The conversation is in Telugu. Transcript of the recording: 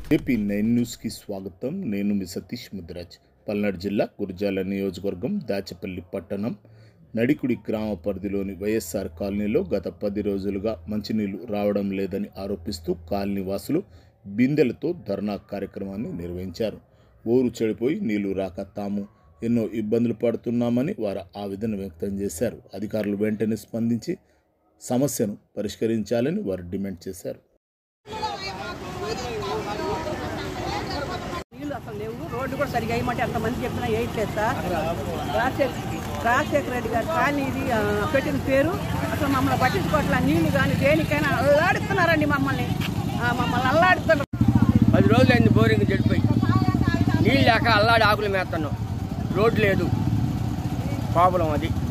ఏపీ నైన్ న్యూస్కి స్వాగతం నేను మీ సతీష్ ముద్రాజ్ పల్నాడు జిల్లా గురజాల నియోజకవర్గం దాచపల్లి పట్టణం నడికుడి గ్రామ పరిధిలోని వైఎస్ఆర్ కాలనీలో గత పది రోజులుగా మంచినీళ్లు రావడం లేదని ఆరోపిస్తూ కాలనీ వాసులు బిందెలతో ధర్నా కార్యక్రమాన్ని నిర్వహించారు ఊరు చెడిపోయి నీళ్లు రాక తాము ఎన్నో ఇబ్బందులు పడుతున్నామని వారు ఆవేదన వ్యక్తం చేశారు అధికారులు వెంటనే స్పందించి సమస్యను పరిష్కరించాలని వారు డిమాండ్ చేశారు నీళ్ళు అసలు లేవు రోడ్డు కూడా సరిగా వేయమంటే అంతమంది చెప్పినా వేయట్లేదు సార్ రాజశేఖర్ రాజశేఖర రెడ్డి గారు కానీ ఇది ఆ, పెట్టిన పేరు అసలు మమ్మల్ని పట్టించుకోవట్లే నీళ్లు కానీ దేనికైనా అల్లాడుతున్నారండి మమ్మల్ని ఆ, మమ్మల్ని అల్లాడుతున్నారు పది రోజులు అయింది బోరింగ్ చెడిపోయి నీళ్ళు లేక అల్లాడి ఆకులు మేస్తున్నాం రోడ్డు లేదు ప్రాబ్లం అది